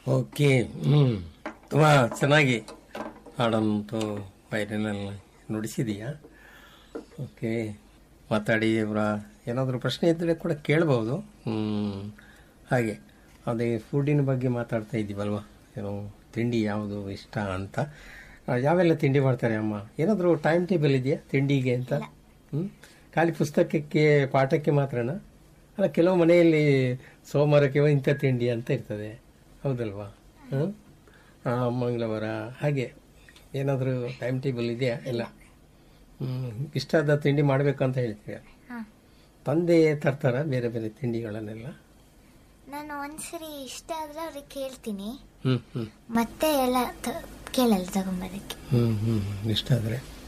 Okay ಹ್ಞೂ ತುಂಬ ಚೆನ್ನಾಗಿ ಹಾಡಂತೂ ಬೈರಿನಲ್ಲಿ ನುಡಿಸಿದೀಯಾ ಓಕೆ ಮಾತಾಡಿ ಅವರ ಏನಾದರೂ ಪ್ರಶ್ನೆ ಇದ್ದರೆ ಕೂಡ ಕೇಳ್ಬೋದು ಹ್ಮ್. ಹಾಗೆ ಅದೇ ಫುಡ್ಡಿನ ಬಗ್ಗೆ ಮಾತಾಡ್ತಾ ಇದ್ದೀವಲ್ವ ಏನೋ ತಿಂಡಿ ಯಾವುದು ಇಷ್ಟ ಅಂತ ಆ, ಯಾವೆಲ್ಲ ತಿಂಡಿ ಮಾಡ್ತಾರೆ ಅಮ್ಮ ಏನಾದರೂ ಟೈಮ್ ಟೇಬಲ್ ಇದೆಯಾ ತಿಂಡಿಗೆ ಅಂತ ಹ್ಞೂ ಖಾಲಿ ಪುಸ್ತಕಕ್ಕೆ ಪಾಠಕ್ಕೆ ಮಾತ್ರನಾ ಅಲ್ಲ ಕೆಲವು ಮನೆಯಲ್ಲಿ ಸೋಮವಾರಕ್ಕೆ ಇಂಥ ತಿಂಡಿ ಅಂತ ಇರ್ತದೆ ಹೌದಲ್ವಾ ಹ್ಞೂ ಮಂಗಳವಾರ ಹಾಗೆ ಏನಾದರೂ ಟೈಮ್ ಟೇಬಲ್ ಇದೆಯಾ ಇಲ್ಲ ಹ್ಞೂ ಇಷ್ಟಾದ ತಿಂಡಿ ಮಾಡಬೇಕು ಅಂತ ಹೇಳ್ತೀವಿ ಹಾ ತಂದೆ ತರ್ತಾರ ಬೇರೆ ಬೇರೆ ತಿಂಡಿಗಳನ್ನೆಲ್ಲ ನಾನು ಒಂದ್ಸರಿ ಇಷ್ಟ ಆದ್ರೆ ಅವ್ರಿಗೆ ಕೇಳ್ತೀನಿ ಹ್ಞೂ ಹ್ಞೂ ಮತ್ತೆ ಎಲ್ಲ ತ- ಕೇಳಲ್ಲ ತಗೊಂಬರಕ್ಕೆ ಹ್ಞೂ ಹ್ಞೂ ಇಷ್ಟ ಆದರೆ